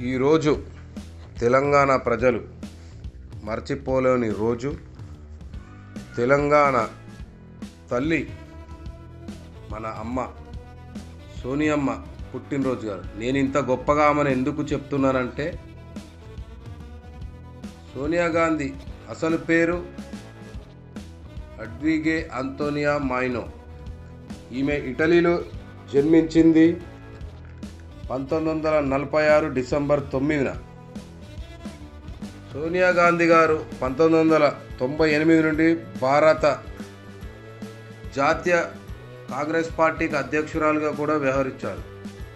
ఈరోజు తెలంగాణ ప్రజలు మర్చిపోలేని రోజు తెలంగాణ తల్లి మన అమ్మ సోనియమ్మ పుట్టినరోజు గారు నేను ఇంత గొప్పగా ఆమెను ఎందుకు చెప్తున్నానంటే సోనియా గాంధీ అసలు పేరు అడ్విగే అంతోనియా మైనో ఈమె ఇటలీలో జన్మించింది పంతొమ్మిది వందల నలభై ఆరు డిసెంబర్ తొమ్మిదిన సోనియా గాంధీ గారు పంతొమ్మిది వందల తొంభై ఎనిమిది నుండి భారత జాతీయ కాంగ్రెస్ పార్టీకి అధ్యక్షురాలుగా కూడా వ్యవహరించారు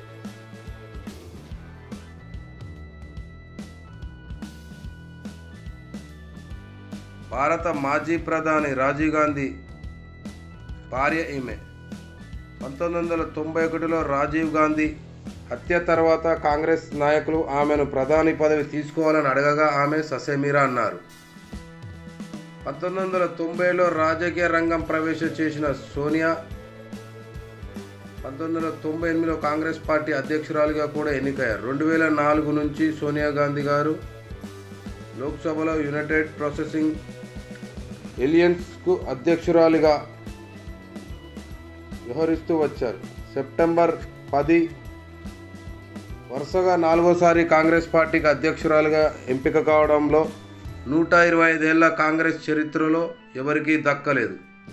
భారత మాజీ ప్రధాని రాజీవ్ గాంధీ భార్య ఈమె పంతొమ్మిది వందల తొంభై ఒకటిలో రాజీవ్ గాంధీ హత్య తర్వాత కాంగ్రెస్ నాయకులు ఆమెను ప్రధాని పదవి తీసుకోవాలని అడగగా ఆమె ససేమిరా అన్నారు పంతొమ్మిది వందల తొంభైలో రాజకీయ రంగం ప్రవేశం చేసిన సోనియా పంతొమ్మిది వందల తొంభై ఎనిమిదిలో కాంగ్రెస్ పార్టీ అధ్యక్షురాలిగా కూడా ఎన్నికయ్యారు రెండు వేల నాలుగు నుంచి సోనియా గాంధీ గారు లోక్సభలో యునైటెడ్ ప్రాసెసింగ్ ఎలియన్స్కు అధ్యక్షురాలిగా వ్యవహరిస్తూ వచ్చారు సెప్టెంబర్ పది వరుసగా నాలుగోసారి కాంగ్రెస్ పార్టీకి అధ్యక్షురాలుగా ఎంపిక కావడంలో నూట ఇరవై ఐదేళ్ల కాంగ్రెస్ చరిత్రలో ఎవరికీ దక్కలేదు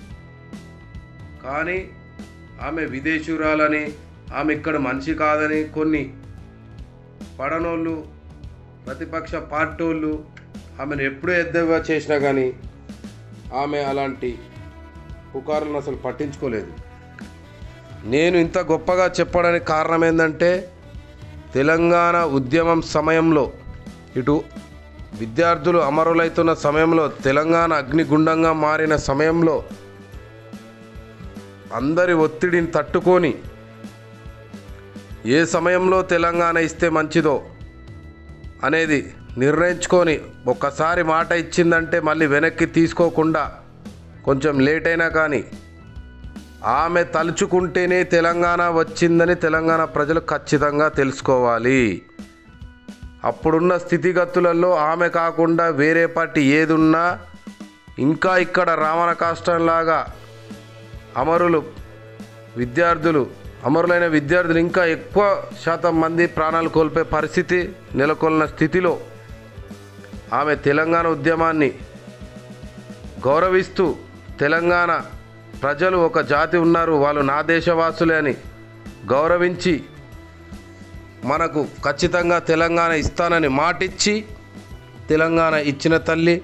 కానీ ఆమె విదేశీయురాలని ఆమె ఇక్కడ మనిషి కాదని కొన్ని పడనోళ్ళు ప్రతిపక్ష పార్టీలు ఆమెను ఎప్పుడూ ఎద్దగా చేసినా కానీ ఆమె అలాంటి పుకారులను అసలు పట్టించుకోలేదు నేను ఇంత గొప్పగా చెప్పడానికి కారణం ఏంటంటే తెలంగాణ ఉద్యమం సమయంలో ఇటు విద్యార్థులు అమరులైతున్న సమయంలో తెలంగాణ అగ్నిగుండంగా మారిన సమయంలో అందరి ఒత్తిడిని తట్టుకొని ఏ సమయంలో తెలంగాణ ఇస్తే మంచిదో అనేది నిర్ణయించుకొని ఒక్కసారి మాట ఇచ్చిందంటే మళ్ళీ వెనక్కి తీసుకోకుండా కొంచెం లేట్ అయినా కానీ ఆమె తలుచుకుంటేనే తెలంగాణ వచ్చిందని తెలంగాణ ప్రజలు ఖచ్చితంగా తెలుసుకోవాలి అప్పుడున్న స్థితిగతులలో ఆమె కాకుండా వేరే పార్టీ ఏదున్నా ఇంకా ఇక్కడ రావణ కాష్టంలాగా అమరులు విద్యార్థులు అమరులైన విద్యార్థులు ఇంకా ఎక్కువ శాతం మంది ప్రాణాలు కోల్పోయే పరిస్థితి నెలకొన్న స్థితిలో ఆమె తెలంగాణ ఉద్యమాన్ని గౌరవిస్తూ తెలంగాణ ప్రజలు ఒక జాతి ఉన్నారు వాళ్ళు నా దేశవాసులే అని గౌరవించి మనకు ఖచ్చితంగా తెలంగాణ ఇస్తానని మాటిచ్చి తెలంగాణ ఇచ్చిన తల్లి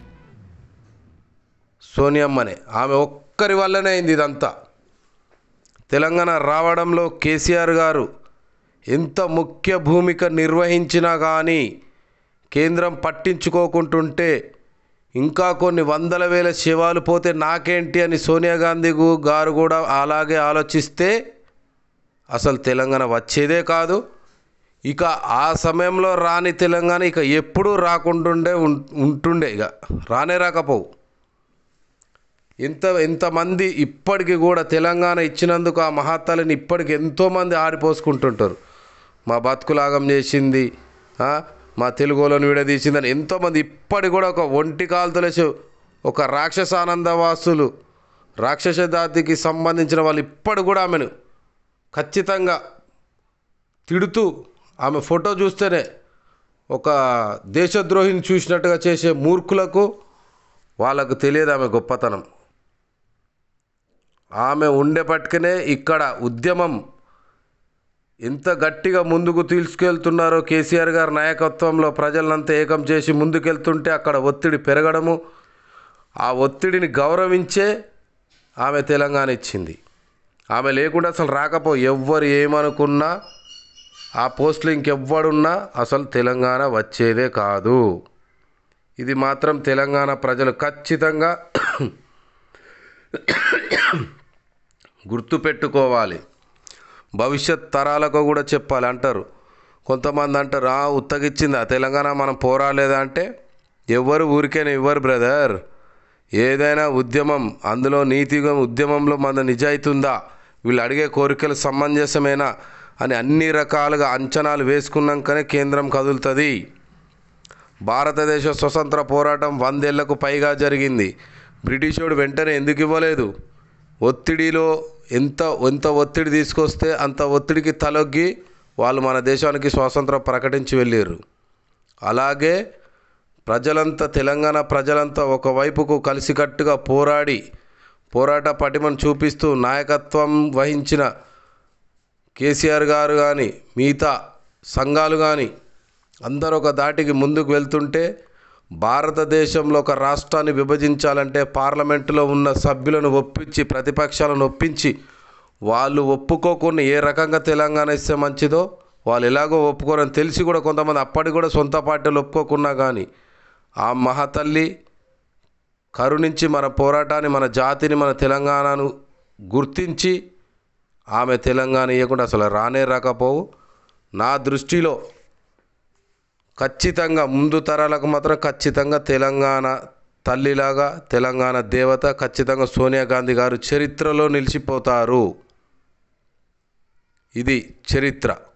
సోనియమ్మనే ఆమె ఒక్కరి వల్లనే అయింది ఇదంతా తెలంగాణ రావడంలో కేసీఆర్ గారు ఎంత ముఖ్య భూమిక నిర్వహించినా కానీ కేంద్రం పట్టించుకోకుంటుంటే ఇంకా కొన్ని వందల వేల శివాలు పోతే నాకేంటి అని సోనియా గాంధీ గు- గారు కూడా అలాగే ఆలోచిస్తే అసలు తెలంగాణ వచ్చేదే కాదు ఇక ఆ సమయంలో రాని తెలంగాణ ఇక ఎప్పుడూ రాకుంటుండే ఉం- ఉంటుండే ఇక రానే రాకపోవు ఎంత ఎంతమంది ఇప్పటికి కూడా తెలంగాణ ఇచ్చినందుకు ఆ మహాత్తలని ఇప్పటికి ఎంతోమంది ఆడిపోసుకుంటుంటారు మా బతుకులాగం చేసింది ఆ, మా తెలుగులను విడదీసిందని ఎంతోమంది ఇప్పటికి కూడా ఒక ఒంటి కాలుతలేసి ఒక రాక్షసానందవాసులు రాక్షస జాతికి సంబంధించిన వాళ్ళు ఇప్పటి కూడా ఆమెను ఖచ్చితంగా తిడుతూ ఆమె ఫోటో చూస్తేనే ఒక దేశద్రోహిని చూసినట్టుగా చేసే మూర్ఖులకు వాళ్ళకు తెలియదు ఆమె గొప్పతనం ఆమె ఉండేపట్టుకనే ఇక్కడ ఉద్యమం ఎంత గట్టిగా ముందుకు తీసుకెళ్తున్నారో కేసీఆర్ గారి నాయకత్వంలో ప్రజలంతా ఏకం చేసి ముందుకెళ్తుంటే అక్కడ ఒత్తిడి పెరగడము ఆ ఒత్తిడిని గౌరవించే ఆమె తెలంగాణ ఇచ్చింది ఆమె లేకుండా అసలు రాకపో ఎవ్వరు ఏమనుకున్నా ఆ పోస్టులు ఇంకెవ్వడున్నా అసలు తెలంగాణ వచ్చేదే కాదు ఇది మాత్రం తెలంగాణ ప్రజలు ఖచ్చితంగా గుర్తుపెట్టుకోవాలి భవిష్యత్ తరాలకు కూడా చెప్పాలి అంటారు కొంతమంది అంటారు "ఆ, ఉత్తగిచ్చింది ఆ తెలంగాణ మనం పోరాలేదా అంటే ఎవరు ఊరికేనే ఇవ్వరు బ్రదర్ ఏదైనా ఉద్యమం అందులో నీతిగా ఉద్యమంలో మన నిజాయితీ ఉందా వీళ్ళు అడిగే కోరికలు సమంజసమేనా అని అన్ని రకాలుగా అంచనాలు వేసుకున్నాకనే కేంద్రం కదులుతుంది భారతదేశ స్వతంత్ర పోరాటం వందేళ్లకు పైగా జరిగింది బ్రిటిషోడు వెంటనే ఎందుకు ఇవ్వలేదు ఒత్తిడిలో ఎంత ఎంత ఒత్తిడి తీసుకొస్తే అంత ఒత్తిడికి తలొగ్గి వాళ్ళు మన దేశానికి స్వాతంత్రం ప్రకటించి వెళ్ళారు అలాగే ప్రజలంతా తెలంగాణ ప్రజలంతా ఒకవైపుకు కలిసికట్టుగా పోరాడి పోరాట పటిమను చూపిస్తూ నాయకత్వం వహించిన కేసీఆర్ గారు కానీ మిగతా సంఘాలు కానీ అందరూ ఒక దాటికి ముందుకు వెళ్తుంటే భారతదేశంలో ఒక రాష్ట్రాన్ని విభజించాలంటే పార్లమెంటులో ఉన్న సభ్యులను ఒప్పించి ప్రతిపక్షాలను ఒప్పించి వాళ్ళు ఒప్పుకోకుండా ఏ రకంగా తెలంగాణ ఇస్తే మంచిదో వాళ్ళు ఎలాగో ఒప్పుకోరని తెలిసి కూడా కొంతమంది అప్పటికి కూడా సొంత పార్టీలు ఒప్పుకోకున్నా కానీ ఆ మహతల్లి కరుణించి మన పోరాటాన్ని మన జాతిని మన తెలంగాణను గుర్తించి ఆమె తెలంగాణ ఇవ్వకుండా అసలు రానే రాకపోవు నా దృష్టిలో ఖచ్చితంగా ముందు తరాలకు మాత్రం ఖచ్చితంగా తెలంగాణ తల్లిలాగా తెలంగాణ దేవత ఖచ్చితంగా సోనియా గాంధీ గారు చరిత్రలో నిలిచిపోతారు ఇది చరిత్ర